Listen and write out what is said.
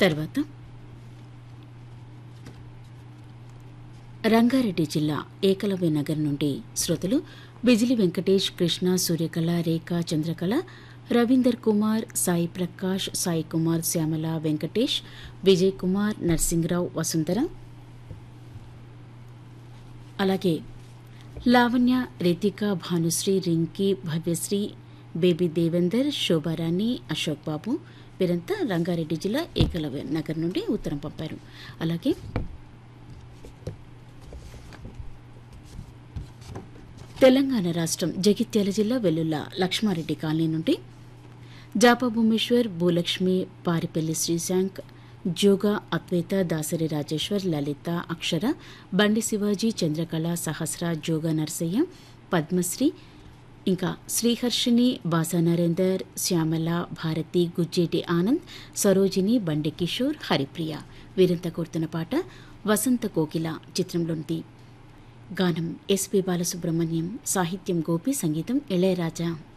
తర్వాత రంగారెడ్డి జిల్లా ఏకలవ్య నగర్ నుండి శ్రోతలు బిజిలి వెంకటేష్ కృష్ణ సూర్యకళ రేఖ చంద్రకళ రవీందర్ కుమార్ సాయి ప్రకాష్ సాయి కుమార్ శ్యామల వెంకటేష్ విజయ్ కుమార్ నర్సింగ్రావు వసుంధర అలాగే లావణ్య రితిక భానుశ్రీ రింకీ భవ్యశ్రీ బేబీ దేవేందర్ శోభారాణి అశోక్ బాబు వీరంతా రంగారెడ్డి జిల్లా ఏకలవ్య నగర్ నుండి ఉత్తరం పంపారు అలాగే తెలంగాణ రాష్ట్రం జగిత్యాల జిల్లా వెల్లుల్ల లక్ష్మారెడ్డి కాలనీ నుండి జాపా భూమేశ్వర్ భూలక్ష్మి పారిపల్లి శ్రీశాంక్ జోగా అద్వైత దాసరి రాజేశ్వర్ లలిత అక్షర బండి శివాజీ చంద్రకళ సహస్ర జోగా నరసయ్య పద్మశ్రీ ఇంకా శ్రీహర్షిని బాసా నరేందర్ శ్యామల భారతి గుజ్జేటి ఆనంద్ సరోజిని బండి కిషోర్ హరిప్రియ వీరంతా కోరుతున్న పాట వసంత కోకిల చిత్రంలోనిది గానం ఎస్పి బాలసుబ్రహ్మణ్యం సాహిత్యం గోపి సంగీతం ఇళయరాజా